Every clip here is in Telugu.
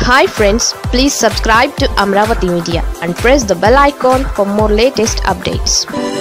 hi friends please subscribe to Amaravati media and press the bell icon for more latest updates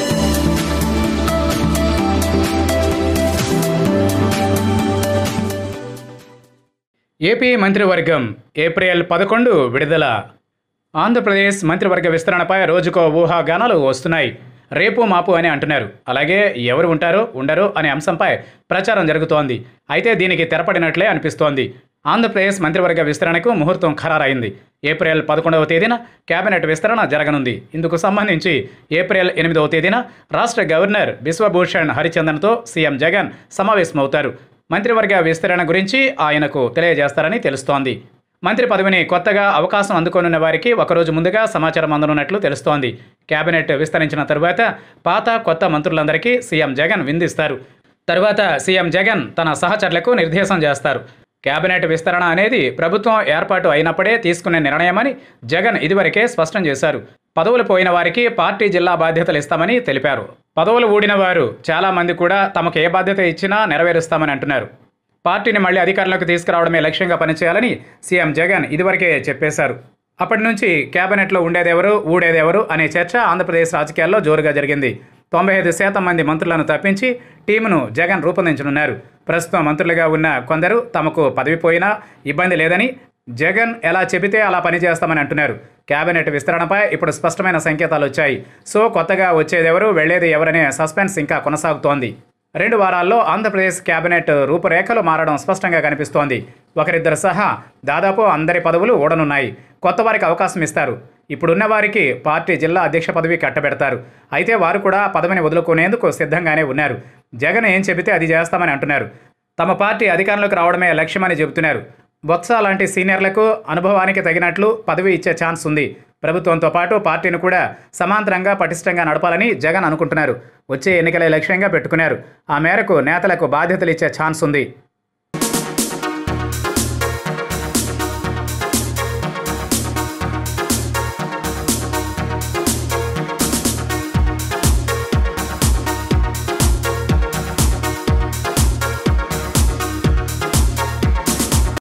AP మంత్రివర్గం ఏప్రిల్ పదకొండు విడుదల ఆంధ్రప్రదేశ్ మంత్రివర్గ విస్తరణపై రోజుకో ఊహాగానాలు వస్తున్నాయి రేపు మాపు అని అంటున్నారు అలాగే ఎవరు ఉంటారో ఉండరో అనే అంశంపై ప్రచారం జరుగుతోంది అయితే దీనికి తెరపడినట్లే అనిపిస్తోంది ఆంధ్రప్రదేశ్ మంత్రివర్గ విస్తరణకు ముహూర్తం ఖరారైంది ఏప్రిల్ పదకొండవ తేదీన కేబినెట్ విస్తరణ జరగనుంది ఇందుకు సంబంధించి ఏప్రిల్ ఎనిమిదవ తేదీన రాష్ట్ర గవర్నర్ బిశ్వభూషణ్ హరిచందన్తో సీఎం జగన్ సమావేశమవుతారు మంత్రివర్గ విస్తరణ గురించి ఆయనకు తెలియజేస్తారని తెలుస్తోంది మంత్రి పదవిని కొత్తగా అవకాశం అందుకోనున్న వారికి ఒకరోజు ముందుగా సమాచారం అందనున్నట్లు తెలుస్తోంది కేబినెట్ విస్తరించిన తరువాత పాత కొత్త మంత్రులందరికీ సీఎం జగన్ విందిస్తారు తరువాత సీఎం జగన్ తన సహచరులకు నిర్దేశం చేస్తారు కేబినెట్ విస్తరణ అనేది ప్రభుత్వం ఏర్పాటు అయినప్పుడే తీసుకునే నిర్ణయమని జగన్ ఇదివరకే స్పష్టం చేశారు పదవులు పోయిన వారికి పార్టీ జిల్లా బాధ్యతలు ఇస్తామని తెలిపారు పదవులు ఊడిన వారు చాలామంది కూడా తమకు ఏ బాధ్యత ఇచ్చినా నెరవేరుస్తామని అంటున్నారు పార్టీని మళ్ళీ అధికారంలోకి తీసుకురావడమే లక్ష్యంగా పనిచేయాలని సీఎం జగన్ ఇదివరకే చెప్పేశారు అప్పటి నుంచి కేబినెట్లో ఉండేదెవరు ఊడేదెవరు అనే చర్చ ఆంధ్రప్రదేశ్ రాజకీయాల్లో జోరుగా జరిగింది తొంభై ఐదు శాతం మంది మంత్రులను తప్పించి టీమును జగన్ రూపొందించనున్నారు ప్రస్తుతం మంత్రులుగా ఉన్న కొందరు తమకు పదవి పోయినా ఇబ్బంది లేదని జగన్ ఎలా చెబితే అలా పనిచేస్తామని అంటున్నారు కేబినెట్ విస్తరణపై ఇప్పుడు స్పష్టమైన సంకేతాలు వచ్చాయి సో కొత్తగా వచ్చేదెవరు వెళ్లేది ఎవరనే సస్పెన్స్ ఇంకా కొనసాగుతోంది రెండు వారాల్లో ఆంధ్రప్రదేశ్ కేబినెట్ రూపురేఖలు మారడం స్పష్టంగా కనిపిస్తోంది ఒకరిద్దరు సహా దాదాపు అందరి పదవులు ఊడనున్నాయి కొత్త వారికి అవకాశం ఇస్తారు ఇప్పుడున్న వారికి పార్టీ జిల్లా అధ్యక్ష పదవి కట్టబెడతారు అయితే వారు కూడా పదవిని వదులుకునేందుకు సిద్ధంగానే ఉన్నారు జగన్ ఏం చెబితే అది చేస్తామని అంటున్నారు తమ పార్టీ అధికారంలోకి రావడమే లక్ష్యమని చెబుతున్నారు బొత్స లాంటి సీనియర్లకు అనుభవానికి తగినట్లు పదవి ఇచ్చే ఛాన్స్ ఉంది ప్రభుత్వంతో పాటు పార్టీని కూడా సమాంతరంగా పటిష్టంగా నడపాలని జగన్ అనుకుంటున్నారు వచ్చే ఎన్నికలే లక్ష్యంగా పెట్టుకున్నారు ఆ మేరకు నేతలకు బాధ్యతలు ఇచ్చే ఛాన్స్ ఉంది